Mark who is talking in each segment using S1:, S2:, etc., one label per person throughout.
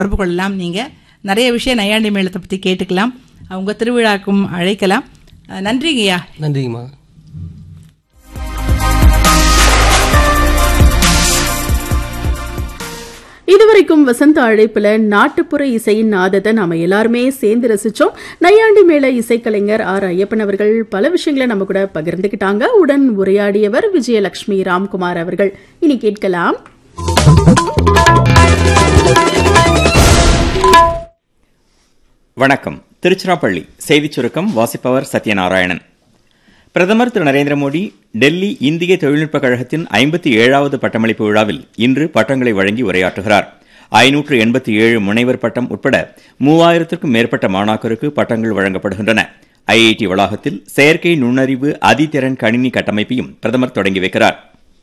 S1: தொடர்பு கொள்ளலாம் நீங்கள் நிறைய விஷயம் நையாண்டி மேளத்தை பற்றி கேட்டுக்கலாம் அவங்க திருவிழாக்கும் அழைக்கலாம் அஹ், நன்றிங்கய்யா
S2: நன்றிங்கம்மா
S3: இதுவரைக்கும் வசந்த அழைப்புல நாட்டுப்புற இசையின் நாதத்தை நாம எல்லாருமே சேர்ந்து ரசிச்சோம் நையாண்டி மேள இசைக்கலைஞர் ஆர் ஐயப்பன் அவர்கள் பல விஷயங்களை நம்ம கூட பகிர்ந்துக்கிட்டாங்க உடன் உரையாடியவர் விஜயலட்சுமி ராம்குமார் அவர்கள் இனி கேட்கலாம்
S4: வணக்கம் திருச்சிராப்பள்ளி செய்திச் சுருக்கம் வாசிப்பவர் சத்யநாராயணன் பிரதமர் திரு நரேந்திர மோடி டெல்லி இந்திய தொழில்நுட்பக் கழகத்தின் ஐம்பத்தி ஏழாவது பட்டமளிப்பு விழாவில் இன்று பட்டங்களை வழங்கி உரையாற்றுகிறார் ஐநூற்று எண்பத்தி ஏழு முனைவர் பட்டம் உட்பட மூவாயிரத்திற்கும் மேற்பட்ட மாணாக்கருக்கு பட்டங்கள் வழங்கப்படுகின்றன ஐஐடி வளாகத்தில் செயற்கை நுண்ணறிவு அதிதிறன் கணினி கட்டமைப்பையும் பிரதமர் தொடங்கி வைக்கிறார்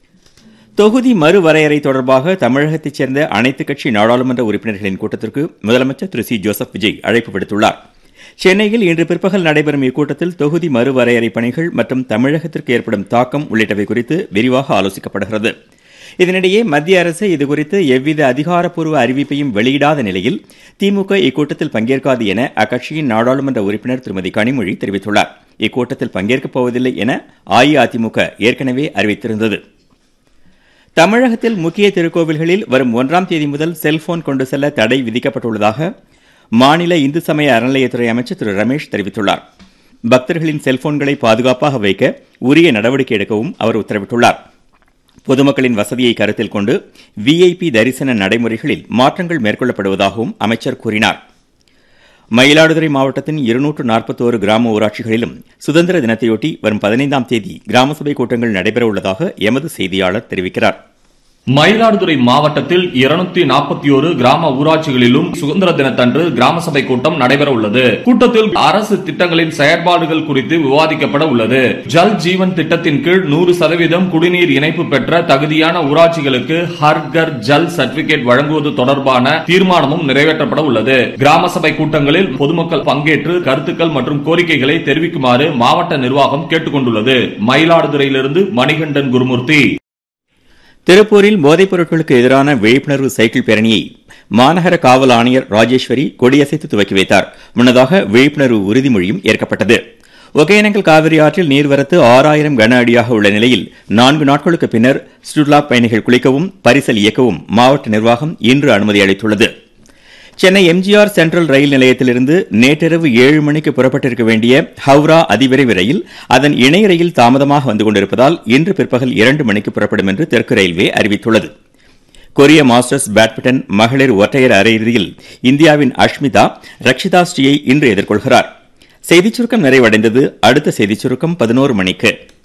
S4: தொகுதி மறுவரையறை தொடர்பாக தமிழகத்தைச் சேர்ந்த அனைத்துக் கட்சி நாடாளுமன்ற உறுப்பினர்களின் கூட்டத்திற்கு முதலமைச்சர் திரு சி ஜோசப் விஜய் அழைப்பு விடுத்துள்ளார் சென்னையில் இன்று பிற்பகல் நடைபெறும் இக்கூட்டத்தில் தொகுதி மறுவரையறை பணிகள் மற்றும் தமிழகத்திற்கு ஏற்படும் தாக்கம் உள்ளிட்டவை குறித்து விரிவாக ஆலோசிக்கப்படுகிறது இதனிடையே மத்திய அரசு இதுகுறித்து எவ்வித அதிகாரப்பூர்வ அறிவிப்பையும் வெளியிடாத நிலையில் திமுக இக்கூட்டத்தில் பங்கேற்காது என அக்கட்சியின் நாடாளுமன்ற உறுப்பினர் திருமதி கனிமொழி தெரிவித்துள்ளார் இக்கூட்டத்தில் பங்கேற்கப் போவதில்லை என அஇஅதிமுக ஏற்கனவே அறிவித்திருந்தது தமிழகத்தில் முக்கிய திருக்கோவில்களில் வரும் ஒன்றாம் தேதி முதல் செல்போன் கொண்டு செல்ல தடை விதிக்கப்பட்டுள்ளதாக மாநில இந்து சமய அறநிலையத்துறை அமைச்சர் திரு ரமேஷ் தெரிவித்துள்ளார் பக்தர்களின் செல்போன்களை பாதுகாப்பாக வைக்க உரிய நடவடிக்கை எடுக்கவும் அவர் உத்தரவிட்டுள்ளார் பொதுமக்களின் வசதியை கருத்தில் கொண்டு விஐபி தரிசன நடைமுறைகளில் மாற்றங்கள் மேற்கொள்ளப்படுவதாகவும் அமைச்சர் கூறினார் மயிலாடுதுறை மாவட்டத்தின் இருநூற்று நாற்பத்தோரு கிராம ஊராட்சிகளிலும் சுதந்திர தினத்தையொட்டி வரும் பதினைந்தாம் தேதி கிராம சபை கூட்டங்கள் நடைபெறவுள்ளதாக எமது செய்தியாளர் தெரிவிக்கிறார்
S5: மயிலாடுதுறை மாவட்டத்தில் இருநூத்தி நாற்பத்தி ஒரு கிராம ஊராட்சிகளிலும் சுதந்திர தினத்தன்று கிராம சபை கூட்டம் நடைபெற உள்ளது கூட்டத்தில் அரசு திட்டங்களின் செயற்பாடுகள் குறித்து விவாதிக்கப்பட உள்ளது ஜல் ஜீவன் திட்டத்தின் கீழ் நூறு சதவீதம் குடிநீர் இணைப்பு பெற்ற தகுதியான ஊராட்சிகளுக்கு ஹர் கர் ஜல் சர்டிபிகேட் வழங்குவது தொடர்பான தீர்மானமும் நிறைவேற்றப்பட உள்ளது கிராம சபை கூட்டங்களில் பொதுமக்கள் பங்கேற்று கருத்துக்கள் மற்றும் கோரிக்கைகளை தெரிவிக்குமாறு மாவட்ட நிர்வாகம் கேட்டுக் கொண்டுள்ளது மயிலாடுதுறையிலிருந்து மணிகண்டன் குருமூர்த்தி
S4: திருப்பூரில் போதைப் பொருட்களுக்கு எதிரான விழிப்புணர்வு சைக்கிள் பேரணியை மாநகர காவல் ஆணையர் ராஜேஸ்வரி கொடியசைத்து துவக்கி வைத்தார் முன்னதாக விழிப்புணர்வு உறுதிமொழியும் ஏற்கப்பட்டது ஒகேனக்கல் காவிரி ஆற்றில் நீர்வரத்து ஆறாயிரம் கன அடியாக உள்ள நிலையில் நான்கு நாட்களுக்கு பின்னர் சுற்றுலா பயணிகள் குளிக்கவும் பரிசல் இயக்கவும் மாவட்ட நிர்வாகம் இன்று அனுமதி அளித்துள்ளது சென்னை எம்ஜிஆர் சென்ட்ரல் ரயில் நிலையத்திலிருந்து நேற்றிரவு ஏழு மணிக்கு புறப்பட்டிருக்க வேண்டிய ஹவுரா அதிவிரைவு ரயில் அதன் இணை ரயில் தாமதமாக வந்து கொண்டிருப்பதால் இன்று பிற்பகல் இரண்டு மணிக்கு புறப்படும் என்று தெற்கு ரயில்வே அறிவித்துள்ளது கொரிய மாஸ்டர்ஸ் பேட்மிண்டன் மகளிர் ஒற்றையர் அரையிறுதியில் இந்தியாவின் அஷ்மிதா ரக்ஷிதா ஸ்ரீயை இன்று எதிர்கொள்கிறார் செய்திச் சுருக்கம் நிறைவடைந்தது அடுத்த செய்திச் சுருக்கம் பதினோரு மணிக்கு